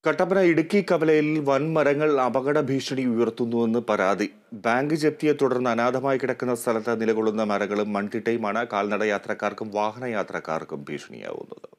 കട്ടപ്പന ഇടുക്കി കവലയിൽ വൻ മരങ്ങൾ അപകട ഭീഷണി ഉയർത്തുന്നുവെന്ന് പരാതി ബാങ്ക് ജപ്തിയെ തുടർന്ന് അനാഥമായി കിടക്കുന്ന സ്ഥലത്ത് നിലകൊള്ളുന്ന മരങ്ങളും മൺതിട്ടയുമാണ് കാൽനട യാത്രക്കാർക്കും വാഹനയാത്രക്കാർക്കും ഭീഷണിയാവുന്നത്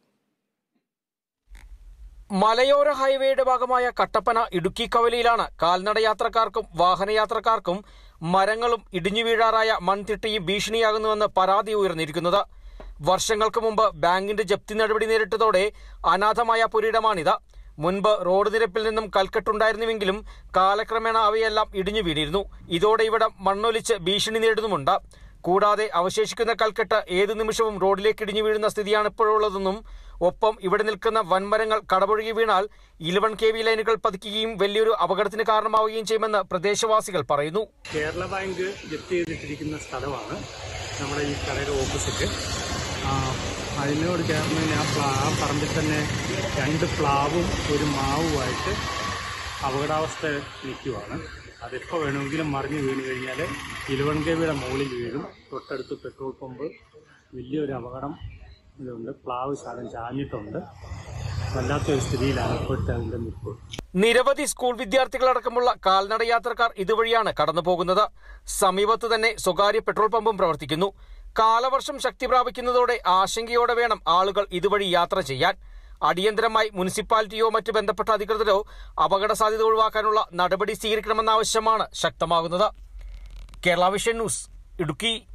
മലയോര ഹൈവേയുടെ ഭാഗമായ കട്ടപ്പന ഇടുക്കി കവലയിലാണ് കാൽനട യാത്രക്കാർക്കും വാഹനയാത്രക്കാർക്കും മരങ്ങളും ഇടിഞ്ഞു വീഴാറായ മൺതിട്ടയും ഭീഷണിയാകുന്നുവെന്ന് പരാതി ഉയർന്നിരിക്കുന്നത് വർഷങ്ങൾക്ക് മുമ്പ് ബാങ്കിന്റെ ജപ്തി നടപടി നേരിട്ടതോടെ അനാഥമായ പുരയിടമാണിത് മുൻപ് റോഡ് നിരപ്പിൽ നിന്നും കൽക്കെട്ടുണ്ടായിരുന്നുവെങ്കിലും കാലക്രമേണ അവയെല്ലാം ഇടിഞ്ഞു വീണിരുന്നു ഇതോടെ ഇവിടം മണ്ണൊലിച്ച് ഭീഷണി നേരിടുന്നുമുണ്ട് കൂടാതെ അവശേഷിക്കുന്ന കൽക്കെട്ട് ഏതു നിമിഷവും റോഡിലേക്ക് ഇടിഞ്ഞു വീഴുന്ന സ്ഥിതിയാണ് ഇപ്പോഴുള്ളതെന്നും ഒപ്പം ഇവിടെ നിൽക്കുന്ന വൻമരങ്ങൾ കടപുഴകി വീണാൽ ഇലവൻ കെ വി ലൈനുകൾ പതിക്കുകയും വലിയൊരു അപകടത്തിന് കാരണമാവുകയും ചെയ്യുമെന്ന് പ്രദേശവാസികൾ പറയുന്നു കേരള ബാങ്ക് ജപ്തി ചെയ്തിട്ടിരിക്കുന്ന സ്ഥലമാണ് നമ്മുടെ ഈ കടയുടെ ഓപ്പോസിറ്റ് ആ, അതിനോട് ചേർന്ന് തന്നെ ആ പ്ലാ ആ പറമ്പിൽ തന്നെ രണ്ട് പ്ലാവും ഒരു മാവുമായിട്ട് അപകടാവസ്ഥ നിൽക്കുവാണ് അതെപ്പോൾ വേണമെങ്കിലും മറിഞ്ഞു വീണ് കഴിഞ്ഞാൽ ഇലവൻ കെവിയുടെ മുകളിൽ വീഴും തൊട്ടടുത്ത് പെട്രോൾ പമ്പ് വലിയൊരു അപകടം ഇതുണ്ട് പ്ലാവ് ശാലം ചാഞ്ഞിട്ടുണ്ട് വല്ലാത്തൊരു സ്ഥിതിയിലാണ് ഇപ്പോഴത്തെ അതിൻ്റെ നിൽപ്പ് നിരവധി സ്കൂൾ വിദ്യാർത്ഥികളടക്കമുള്ള കാൽനട യാത്രക്കാർ ഇതുവഴിയാണ് കടന്നു പോകുന്നത് സമീപത്ത് തന്നെ സ്വകാര്യ പെട്രോൾ പമ്പും പ്രവർത്തിക്കുന്നു കാലവർഷം ശക്തി പ്രാപിക്കുന്നതോടെ ആശങ്കയോടെ വേണം ആളുകൾ ഇതുവഴി യാത്ര ചെയ്യാൻ അടിയന്തരമായി മുനിസിപ്പാലിറ്റിയോ മറ്റ് ബന്ധപ്പെട്ട അധികൃതരോ അപകട സാധ്യത ഒഴിവാക്കാനുള്ള നടപടി സ്വീകരിക്കണമെന്ന ആവശ്യമാണ് ശക്തമാകുന്നത് കേരള വിഷൻ ന്യൂസ് ഇടുക്കി